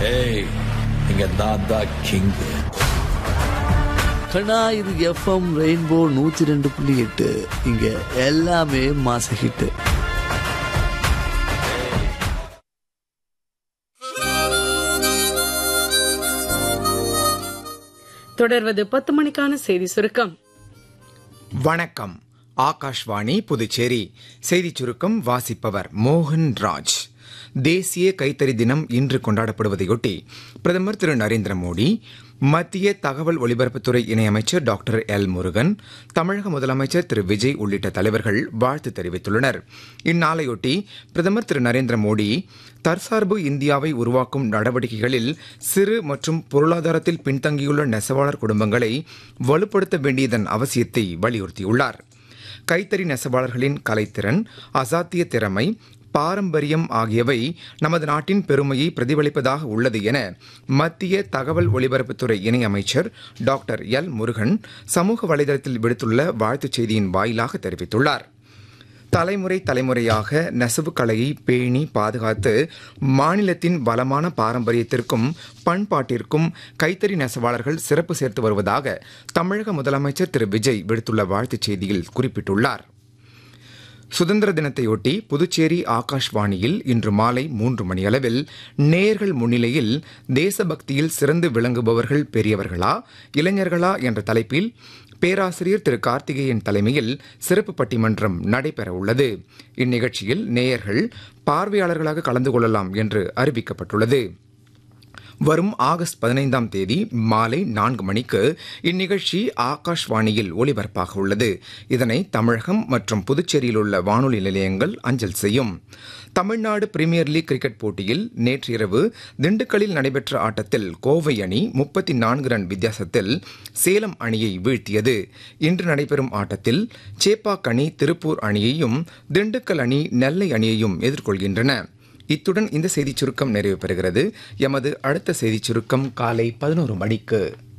ஏய் இங்க நான் தான் கிங் கண்ணா இது எஃப்எம் ரெயின்போ நூத்தி ரெண்டு புள்ளி எட்டு இங்க எல்லாமே மாச ஹிட்டு தொடர்வது பத்து மணிக்கான செய்தி சுருக்கம் வணக்கம் ஆகாஷ்வாணி புதுச்சேரி செய்திச் சுருக்கம் வாசிப்பவர் மோகன் ராஜ் தேசிய கைத்தறி தினம் இன்று கொண்டாடப்படுவதையொட்டி பிரதமர் திரு நரேந்திர மோடி மத்திய தகவல் ஒலிபரப்புத்துறை இணையமைச்சர் டாக்டர் எல் முருகன் தமிழக முதலமைச்சர் திரு விஜய் உள்ளிட்ட தலைவர்கள் வாழ்த்து தெரிவித்துள்ளனர் இந்நாளையொட்டி பிரதமர் திரு நரேந்திர மோடி தற்சார்பு இந்தியாவை உருவாக்கும் நடவடிக்கைகளில் சிறு மற்றும் பொருளாதாரத்தில் பின்தங்கியுள்ள நெசவாளர் குடும்பங்களை வலுப்படுத்த வேண்டியதன் அவசியத்தை வலியுறுத்தியுள்ளார் கைத்தறி நெசவாளர்களின் கலைத்திறன் அசாத்திய திறமை பாரம்பரியம் ஆகியவை நமது நாட்டின் பெருமையை பிரதிபலிப்பதாக உள்ளது என மத்திய தகவல் ஒலிபரப்புத்துறை இணையமைச்சர் டாக்டர் எல் முருகன் சமூக வலைதளத்தில் விடுத்துள்ள வாழ்த்துச் செய்தியின் வாயிலாக தெரிவித்துள்ளார் தலைமுறை தலைமுறையாக நெசவு கலையை பேணி பாதுகாத்து மாநிலத்தின் வளமான பாரம்பரியத்திற்கும் பண்பாட்டிற்கும் கைத்தறி நெசவாளர்கள் சிறப்பு சேர்த்து வருவதாக தமிழக முதலமைச்சர் திரு விஜய் விடுத்துள்ள வாழ்த்துச் செய்தியில் குறிப்பிட்டுள்ளார் சுதந்திர தினத்தையொட்டி புதுச்சேரி ஆகாஷ்வாணியில் இன்று மாலை மூன்று மணியளவில் நேர்கள் முன்னிலையில் தேசபக்தியில் சிறந்து விளங்குபவர்கள் பெரியவர்களா இளைஞர்களா என்ற தலைப்பில் பேராசிரியர் திரு கார்த்திகேயன் தலைமையில் சிறப்பு பட்டிமன்றம் நடைபெற உள்ளது இந்நிகழ்ச்சியில் நேயர்கள் பார்வையாளர்களாக கலந்து கொள்ளலாம் என்று அறிவிக்கப்பட்டுள்ளது வரும் ஆகஸ்ட் பதினைந்தாம் தேதி மாலை நான்கு மணிக்கு இந்நிகழ்ச்சி ஆகாஷ்வாணியில் ஒலிபரப்பாக உள்ளது இதனை தமிழகம் மற்றும் புதுச்சேரியில் உள்ள வானொலி நிலையங்கள் அஞ்சல் செய்யும் தமிழ்நாடு பிரீமியர் லீக் கிரிக்கெட் போட்டியில் நேற்று இரவு திண்டுக்கல்லில் நடைபெற்ற ஆட்டத்தில் கோவை அணி முப்பத்தி நான்கு ரன் வித்தியாசத்தில் சேலம் அணியை வீழ்த்தியது இன்று நடைபெறும் ஆட்டத்தில் சேப்பாக் அணி திருப்பூர் அணியையும் திண்டுக்கல் அணி நெல்லை அணியையும் எதிர்கொள்கின்றன இத்துடன் இந்த செய்திச் சுருக்கம் நிறைவு பெறுகிறது எமது அடுத்த செய்திச் சுருக்கம் காலை பதினோரு மணிக்கு